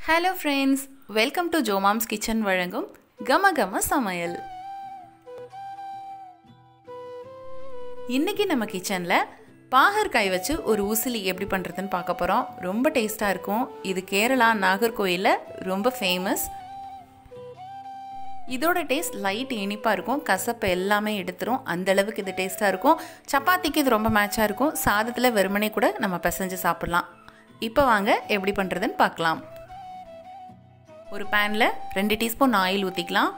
hello friends welcome to Jomom's kitchen வழங்கும் கம கம சமையல் இன்னைக்கு நம்ம கிச்சனில் பாகற்காய் வச்சு ஒரு ஊசிலி எப்படி பண்ணுறதுன்னு பார்க்க போகிறோம் ரொம்ப டேஸ்ட்டாக இருக்கும் இது கேரளா நாகர்கோயிலில் ரொம்ப ஃபேமஸ் இதோட டேஸ்ட் லைட் இனிப்பாக இருக்கும் கசப்பு எல்லாமே எடுத்துரும் அந்த அளவுக்கு இது டேஸ்ட்டாக இருக்கும் சப்பாத்திக்கு இது ரொம்ப மேட்சாக இருக்கும் சாதத்தில் வெறுமனே கூட நம்ம பிசைஞ்சு சாப்பிட்லாம் இப்போ வாங்க எப்படி பண்ணுறதுன்னு பார்க்கலாம் ஒரு பேனில் ரெண்டு டீஸ்பூன் ஆயில் ஊற்றிக்கலாம்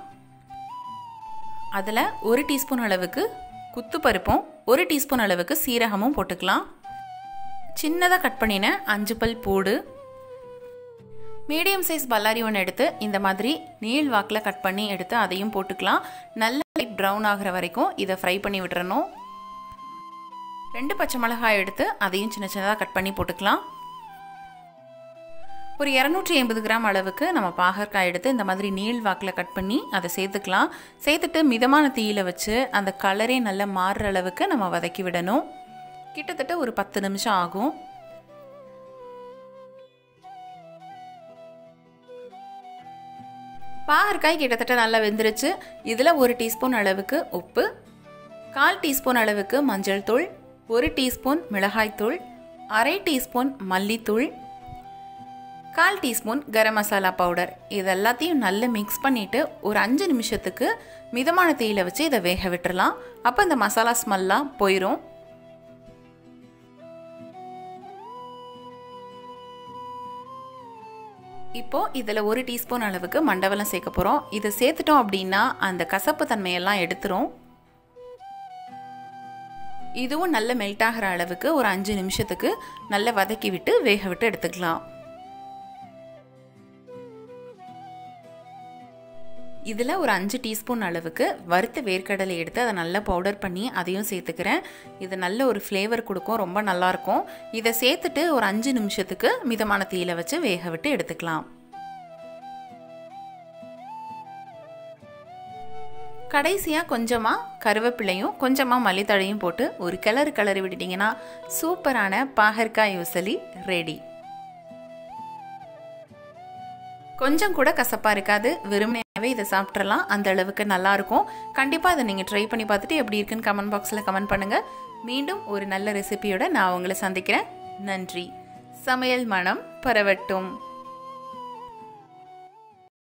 அதில் ஒரு டீஸ்பூன் அளவுக்கு குத்து பருப்பும் ஒரு டீஸ்பூன் அளவுக்கு சீரகமும் போட்டுக்கலாம் சின்னதாக கட் பண்ணின அஞ்சு பல் பூடு மீடியம் சைஸ் பல்லாரி ஒன்று எடுத்து இந்த மாதிரி நீள் வாக்கில் கட் பண்ணி எடுத்து அதையும் போட்டுக்கலாம் நல்ல லைட் ப்ரௌன் ஆகிற வரைக்கும் இதை ஃப்ரை பண்ணி விட்டுறணும் ரெண்டு பச்சை மிளகாய் எடுத்து அதையும் சின்ன சின்னதாக கட் பண்ணி போட்டுக்கலாம் ஒரு இரநூற்றி எண்பது கிராம் அளவுக்கு நம்ம பாகற்காய் எடுத்து இந்த மாதிரி நீள் வாக்கில் கட் பண்ணி அதை சேர்த்துக்கலாம் சேர்த்துட்டு மிதமான தீயில் வச்சு அந்த கலரே நல்லா மாறுற அளவுக்கு நம்ம வதக்கி விடணும் கிட்டத்தட்ட ஒரு பத்து நிமிஷம் ஆகும் பாகற்காய் கிட்டத்தட்ட நல்லா வெந்துருச்சு இதில் ஒரு டீஸ்பூன் அளவுக்கு உப்பு கால் டீஸ்பூன் அளவுக்கு மஞ்சள் தூள் ஒரு டீஸ்பூன் மிளகாய்த்தூள் அரை டீஸ்பூன் மல்லித்தூள் கால் டீஸ்பூன் கரம் மசாலா பவுடர் இது எல்லாத்தையும் நல்லா மிக்ஸ் பண்ணிவிட்டு ஒரு அஞ்சு நிமிஷத்துக்கு மிதமான தீயில் வச்சு இதை வேக விட்டுறலாம் அப்போ இந்த மசாலா ஸ்மெல்லாம் போயிடும் இப்போது இதில் ஒரு டீஸ்பூன் அளவுக்கு மண்டவெல்லாம் சேர்க்க போகிறோம் இதை சேர்த்துட்டோம் அப்படின்னா அந்த கசப்பு தன்மையெல்லாம் எடுத்துரும் இதுவும் நல்ல மெல்ட் ஆகிற அளவுக்கு ஒரு அஞ்சு நிமிஷத்துக்கு நல்லா வதக்கி விட்டு வேக விட்டு எடுத்துக்கலாம் இதில் ஒரு அஞ்சு டீஸ்பூன் அளவுக்கு வறுத்த வேர்க்கடலை எடுத்து அதை நல்லா பவுடர் பண்ணி அதையும் சேர்த்துக்கிறேன் இது நல்ல ஒரு ஃப்ளேவர் கொடுக்கும் ரொம்ப நல்லாயிருக்கும் இதை சேர்த்துட்டு ஒரு அஞ்சு நிமிஷத்துக்கு மிதமான தீயில வச்சு வேக விட்டு எடுத்துக்கலாம் கடைசியாக கொஞ்சமாக கருவேப்பிலையும் கொஞ்சமாக மல்லித்தழையும் போட்டு ஒரு கிளறு கிளறி விட்டுட்டிங்கன்னா சூப்பரான பாகற்காய் யூசலி ரெடி கொஞ்சம் கூட கசப்பாக இருக்காது வெறுமனையாகவே இதை சாப்பிட்றலாம் அந்த அளவுக்கு நல்லாயிருக்கும் கண்டிப்பாக இதை நீங்கள் ட்ரை பண்ணி பார்த்துட்டு எப்படி இருக்குன்னு கமெண்ட் பாக்ஸில் கமெண்ட் பண்ணுங்கள் மீண்டும் ஒரு நல்ல ரெசிபியோட நான் உங்களை சந்திக்கிறேன் நன்றி சமையல் மனம் பரவட்டும்